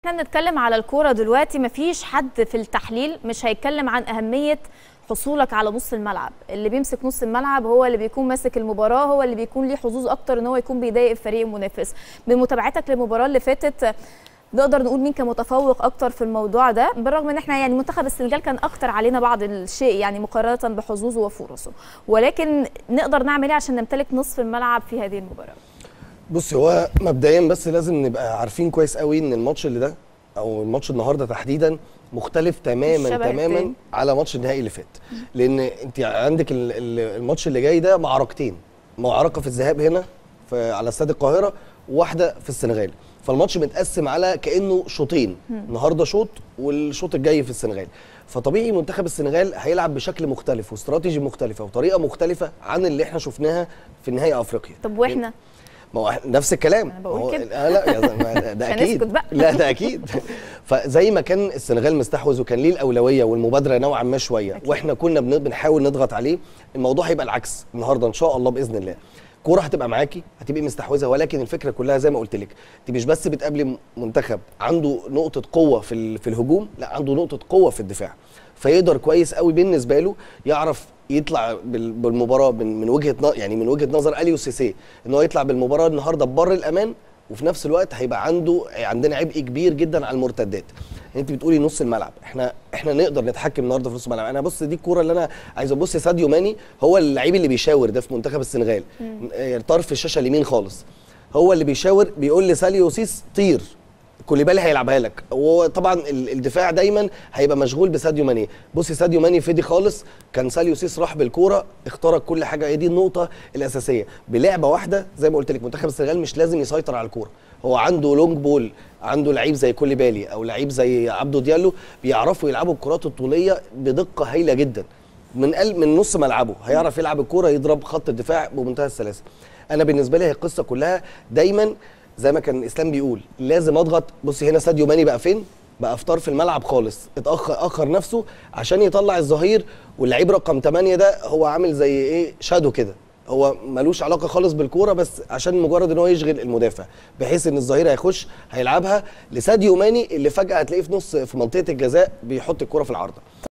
احنا بنتكلم على الكوره دلوقتي مفيش حد في التحليل مش هيتكلم عن اهميه حصولك على نص الملعب اللي بيمسك نص الملعب هو اللي بيكون ماسك المباراه هو اللي بيكون ليه حظوظ اكتر ان هو يكون بيضايق الفريق المنافس بمتابعتك للمباراه اللي فاتت نقدر نقول مين كان متفوق اكتر في الموضوع ده بالرغم ان احنا يعني منتخب السنغال كان اكتر علينا بعض الشيء يعني مقارنه بحظوظه وفرصه ولكن نقدر نعمل ايه عشان نمتلك نصف الملعب في هذه المباراه بص هو مبدئيا بس لازم نبقى عارفين كويس قوي ان الماتش اللي ده او الماتش النهارده تحديدا مختلف تماما الشبه تماما التاني. على ماتش النهائي اللي فات لان انت عندك ال- ال- الماتش اللي جاي ده معركتين معركه في الذهاب هنا في على استاد القاهره وواحده في السنغال فالماتش متقسم على كانه شوطين النهارده شوط والشوط الجاي في السنغال فطبيعي منتخب السنغال هيلعب بشكل مختلف واستراتيجي مختلفه وطريقه مختلفه عن اللي احنا شفناها في نهائي افريقيا طب واحنا ما هو نفس الكلام أنا بقول ما هو- كده. آه لا يا زلمة، ده عشان اكيد اسكت بقى. لا ده اكيد فزي ما كان السنغال مستحوذ وكان ليه الاولويه والمبادره نوعا ما شويه أكيد. واحنا كنا بن- بنحاول نضغط عليه الموضوع هيبقى العكس النهارده ان شاء الله باذن الله كوره هتبقى معاكي هتبقي مستحوذه ولكن الفكره كلها زي ما قلت لك انت مش بس بتقابلي م- منتخب عنده نقطه قوه في ال- في الهجوم لا عنده نقطه قوه في الدفاع فيقدر كويس قوي بالنسبه له يعرف يطلع بال- بالمباراه من من وجهه ن- يعني من وجهه نظر اليو سيسي ان هو يطلع بالمباراه النهارده ببر الامان وفي نفس الوقت هيبقى عنده عندنا عبء كبير جدا على المرتدات انت بتقولي نص الملعب احنا احنا نقدر نتحكم النهارده في نص الملعب انا بص دي الكوره اللي انا عايز ابص ساديو ماني هو اللعيب اللي بيشاور ده في منتخب السنغال آه، طرف الشاشه اليمين خالص هو اللي بيشاور بيقول لساليو سيس طير كوليبالي هيلعبها لك وطبعا ال- الدفاع دايما هيبقى مشغول بساديو ماني بصي ساديو ماني فدي خالص كان ساليو سيس راح بالكوره اخترق كل حاجه هي دي النقطه الاساسيه بلعبه واحده زي ما قلت لك منتخب السنغال مش لازم يسيطر على الكوره هو عنده لونج بول عنده لعيب زي كوليبالي او لعيب زي عبدو ديالو بيعرفوا يلعبوا الكرات الطوليه بدقه هايله جدا من قلب من نص ملعبه هيعرف يلعب الكوره يضرب خط الدفاع بمنتهى السلاسه انا بالنسبه لي هي القصه كلها دايما زي ما كان اسلام بيقول لازم اضغط بصي هنا ساديو ماني بقى فين بقى في طرف الملعب خالص اتاخر اخر نفسه عشان يطلع الظهير واللعيب رقم 8 ده هو عامل زي ايه شادو كده هو ملوش علاقه خالص بالكوره بس عشان مجرد ان هو يشغل المدافع بحيث ان الظهير هيخش هيلعبها لساديو ماني اللي فجاه هتلاقيه في نص في منطقه الجزاء بيحط الكوره في العارضه